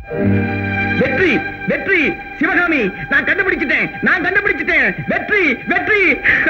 வெற்றி வெற்றி சிவகாமி நான் கண்டுபிடிச்சிட்டேன் நான் கண்டுபிடிச்சிட்டேன் வெற்றி வெற்றி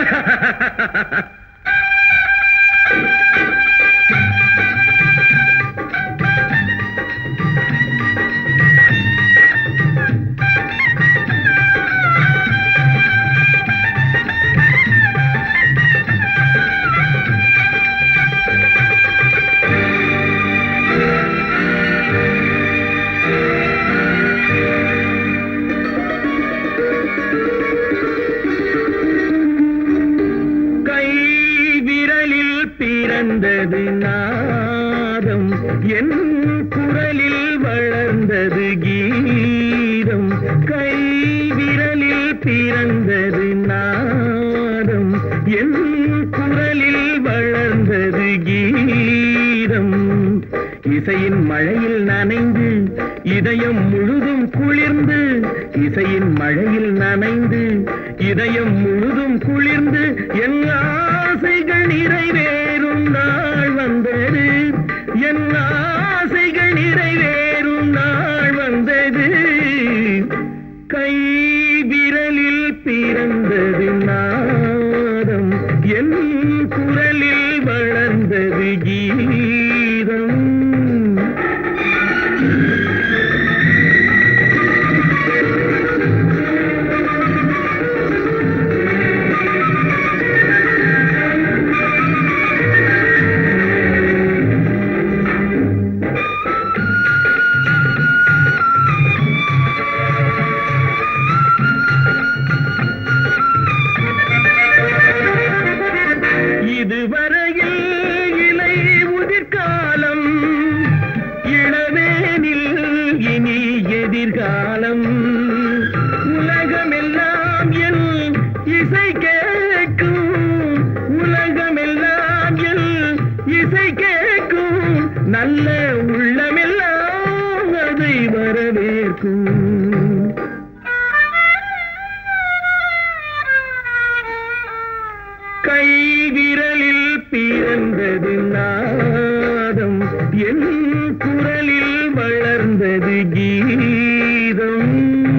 கை விரலில் பிறந்தது நாதம் என் குரலில் வளர்ந்தது கீதம் கை விரலில் பிறந்தது நாதம் என் குரலில் வளர்ந்தது கீதம் இசையின் மழையில் நனைந்து இதயம் முழுதும் குளிர்ந்து இசையின் மழையில் நனைந்து இதயம் முழுதும் குளிர்ந்து என் ஆசைகள் நிறைவேறும் நாள் வந்தது என் ஆசைகள் நிறைவேறும் நாள் வந்தது கை விரலில் பிறந்தது நாதம் என் குரலில் வளர்ந்தது கீதம் இதுவரையில் இலை உதிர்காலம் இளவேனில் இனி எதிர்காலம் உலகமெல்லாம் என் இசை கேட்கும் உலகமெல்லாம் என் இசை கேட்கும் நல்ல உள்ளமெல்லாம் அதை வரவேற்கும் கை விரலில் பிறந்தது நாதம் என் குரலில் வளர்ந்தது கீதம்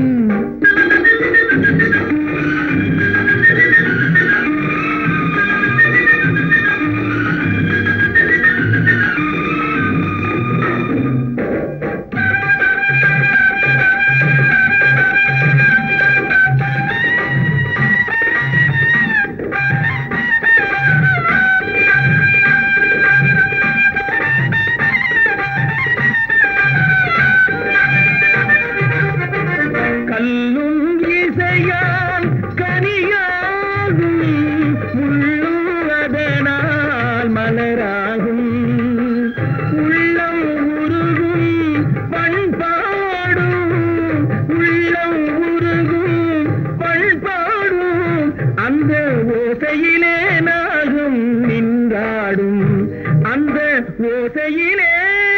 கல்லும் இசையால் கனியாகும் முள்ளும் அதனால் மலராகும் உள்ளம் உருகும் பண்பாடும் உள்ளம் உருகும் பண்பாடும் அந்த ஓசையிலே நாகும் நின்றாடும் அந்த ஓசையிலே